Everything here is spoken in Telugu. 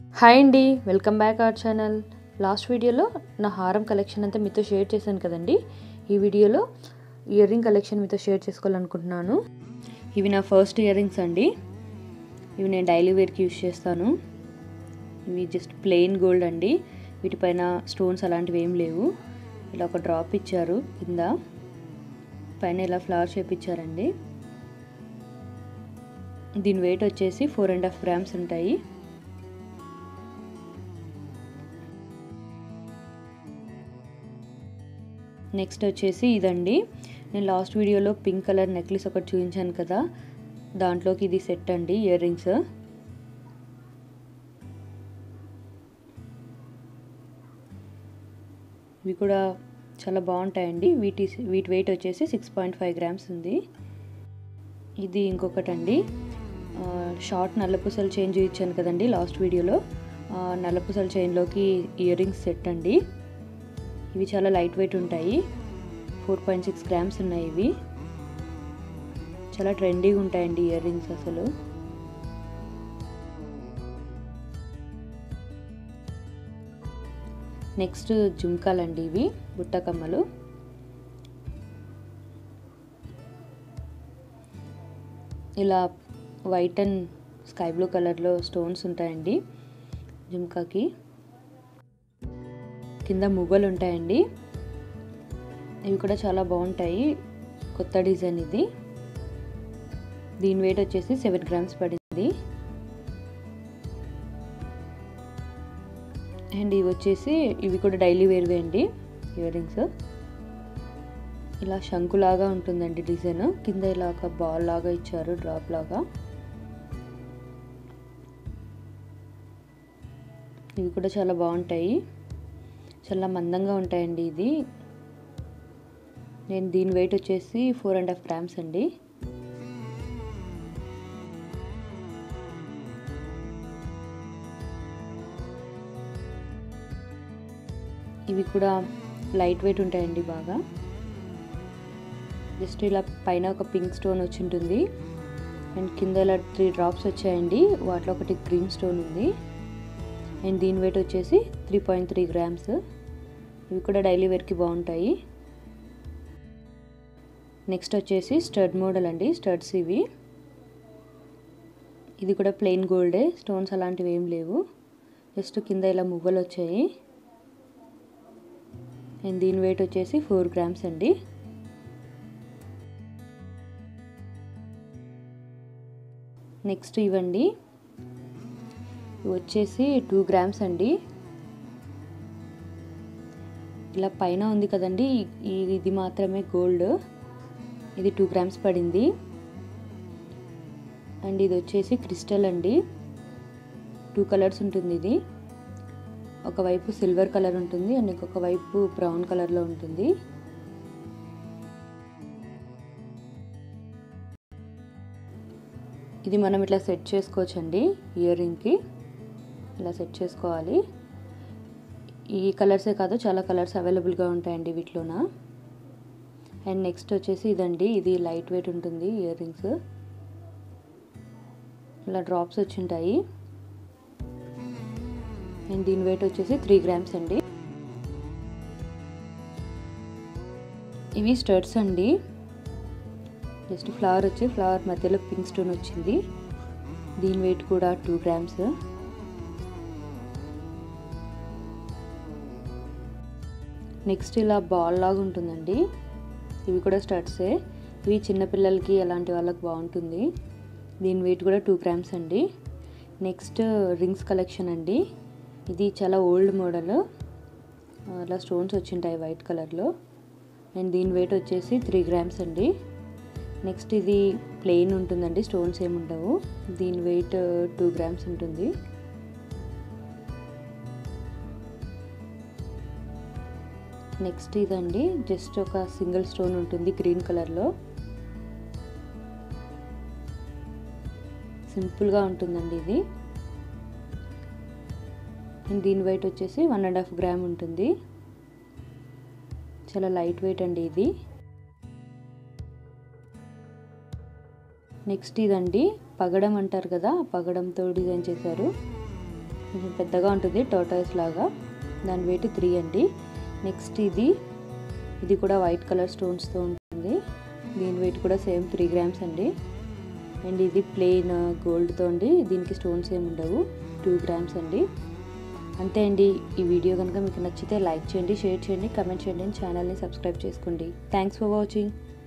హాయ్ అండి welcome back our channel last వీడియోలో నా హారం కలెక్షన్ అంతా మీతో షేర్ చేశాను కదండి ఈ వీడియోలో ఇయర్ రింగ్ కలెక్షన్ మీతో షేర్ చేసుకోవాలనుకుంటున్నాను ఇవి నా ఫస్ట్ ఇయర్ రింగ్స్ అండి ఇవి నేను డైలీ వేర్కి యూస్ చేస్తాను ఇవి జస్ట్ ప్లెయిన్ గోల్డ్ అండి వీటిపైన స్టోన్స్ అలాంటివి ఏం లేవు ఇలా ఒక డ్రాప్ ఇచ్చారు కింద పైన ఇలా ఫ్లవర్ షేప్ ఇచ్చారండి దీని వెయిట్ వచ్చేసి ఫోర్ అండ్ హాఫ్ గ్రామ్స్ ఉంటాయి నెక్స్ట్ వచ్చేసి ఇదండి నేను లాస్ట్ వీడియోలో పింక్ కలర్ నెక్లెస్ ఒకటి చూపించాను కదా దాంట్లోకి ఇది సెట్ అండి ఇయర్ రింగ్స్ ఇవి కూడా చాలా బాగుంటాయండి వీటి వీటి వెయిట్ వచ్చేసి సిక్స్ పాయింట్ ఫైవ్ గ్రామ్స్ ఉంది ఇది ఇంకొకటి అండి షార్ట్ నల్లపూసల చైన్ చూపించాను కదండి లాస్ట్ వీడియోలో నల్లపూసల చైన్లోకి ఇయర్ రింగ్స్ సెట్ అండి ఇవి చాలా లైట్ వెయిట్ ఉంటాయి ఫోర్ పాయింట్ సిక్స్ గ్రామ్స్ ఉన్నాయి ఇవి చాలా ట్రెండీగా ఉంటాయండి ఇయర్ రింగ్స్ అసలు నెక్స్ట్ జుంకాలండి ఇవి బుట్టకమ్మలు ఇలా వైట్ అండ్ స్కై బ్లూ కలర్లో స్టోన్స్ ఉంటాయండి జుంకాకి కింద మువ్వలు ఉంటాయండి ఇవి కూడా చాలా బాగుంటాయి కొత్త డిజైన్ ఇది దీని వెయిట్ వచ్చేసి సెవెన్ గ్రామ్స్ పడింది అండ్ ఇవి వచ్చేసి ఇవి కూడా డైలీ వేర్వే అండి ఇయర్ రింగ్స్ ఇలా శంకులాగా ఉంటుందండి డిజైన్ కింద ఇలా ఒక బాల్ లాగా ఇచ్చారు డ్రాప్ లాగా ఇవి కూడా చాలా బాగుంటాయి చాలా మందంగా ఉంటాయండి ఇది నేను దీని వెయిట్ వచ్చేసి ఫోర్ అండ్ హాఫ్ గ్రామ్స్ అండి ఇవి కూడా లైట్ వెయిట్ ఉంటాయండి బాగా జస్ట్ ఇలా పైన ఒక పింక్ స్టోన్ వచ్చి ఉంటుంది అండ్ కింద ఇలా త్రీ డ్రాప్స్ వచ్చాయండి వాటిలో ఒకటి గ్రీన్ స్టోన్ ఉంది అండ్ దీని వెయిట్ వచ్చేసి త్రీ పాయింట్ త్రీ గ్రామ్స్ ఇవి కూడా డైలీ వేర్కి బాగుంటాయి నెక్స్ట్ వచ్చేసి స్టడ్ మోడల్ అండి స్టడ్స్ ఇవి ఇది కూడా ప్లెయిన్ గోల్డే స్టోన్స్ అలాంటివి ఏం లేవు జస్ట్ కింద ఇలా మువ్వలు వచ్చాయి అండ్ దీని వెయిట్ వచ్చేసి ఫోర్ గ్రామ్స్ అండి నెక్స్ట్ ఇవ్వండి వచ్చేసి టూ గ్రామ్స్ అండి ఇలా పైన ఉంది కదండి ఇది మాత్రమే గోల్డ్ ఇది టూ గ్రామ్స్ పడింది అండ్ ఇది వచ్చేసి క్రిస్టల్ అండి టూ కలర్స్ ఉంటుంది ఇది ఒకవైపు సిల్వర్ కలర్ ఉంటుంది అండ్ ఇంకొక వైపు బ్రౌన్ కలర్లో ఉంటుంది ఇది మనం ఇట్లా సెట్ చేసుకోవచ్చండి ఇయర్ రింగ్కి ఇలా సెట్ చేసుకోవాలి ఈ కలర్సే కాదు చాలా కలర్స్ అవైలబుల్గా ఉంటాయండి వీటిలోన అండ్ నెక్స్ట్ వచ్చేసి ఇదండి ఇది లైట్ వెయిట్ ఉంటుంది ఇయర్ రింగ్స్ ఇలా డ్రాప్స్ వచ్చి ఉంటాయి అండ్ దీని వెయిట్ వచ్చేసి త్రీ గ్రామ్స్ అండి ఇవి స్టర్ట్స్ అండి జస్ట్ ఫ్లవర్ వచ్చి ఫ్లవర్ మధ్యలో పింక్ స్టోన్ వచ్చింది దీని వెయిట్ కూడా టూ గ్రామ్స్ నెక్స్ట్ ఇలా బాల్ లాగా ఉంటుందండి ఇవి కూడా స్టడ్సే ఇవి చిన్నపిల్లలకి అలాంటి వాళ్ళకి బాగుంటుంది దీని వెయిట్ కూడా టూ గ్రామ్స్ అండి నెక్స్ట్ రింగ్స్ కలెక్షన్ అండి ఇది చాలా ఓల్డ్ మోడల్ అలా స్టోన్స్ వచ్చింటాయి వైట్ కలర్లో అండ్ దీని వెయిట్ వచ్చేసి త్రీ గ్రామ్స్ అండి నెక్స్ట్ ఇది ప్లెయిన్ ఉంటుందండి స్టోన్స్ ఏమి ఉండవు దీని వెయిట్ టూ గ్రామ్స్ ఉంటుంది నెక్స్ట్ ఇదండి జస్ట్ ఒక సింగిల్ స్టోన్ ఉంటుంది గ్రీన్ కలర్లో సింపుల్గా ఉంటుందండి ఇది అండ్ దీని వెయిట్ వచ్చేసి వన్ అండ్ హాఫ్ గ్రామ్ ఉంటుంది చాలా లైట్ వెయిట్ అండి ఇది నెక్స్ట్ ఇదండి పగడం అంటారు కదా పగడంతో డిజైన్ చేశారు కొంచెం పెద్దగా ఉంటుంది టోటాయిస్ లాగా దాని వెయిట్ త్రీ అండి నెక్స్ట్ ఇది ఇది కూడా వైట్ కలర్ స్టోన్స్తో ఉంటుంది దీని వెయిట్ కూడా సేమ్ త్రీ గ్రామ్స్ అండి అండ్ ఇది ప్లెయిన్ గోల్డ్తో అండి దీనికి స్టోన్స్ ఏమి ఉండవు టూ గ్రామ్స్ అండి అంతే అండి ఈ వీడియో కనుక మీకు నచ్చితే లైక్ చేయండి షేర్ చేయండి కమెంట్ చేయండి ఛానల్ని సబ్స్క్రైబ్ చేసుకోండి థ్యాంక్స్ ఫర్ వాచింగ్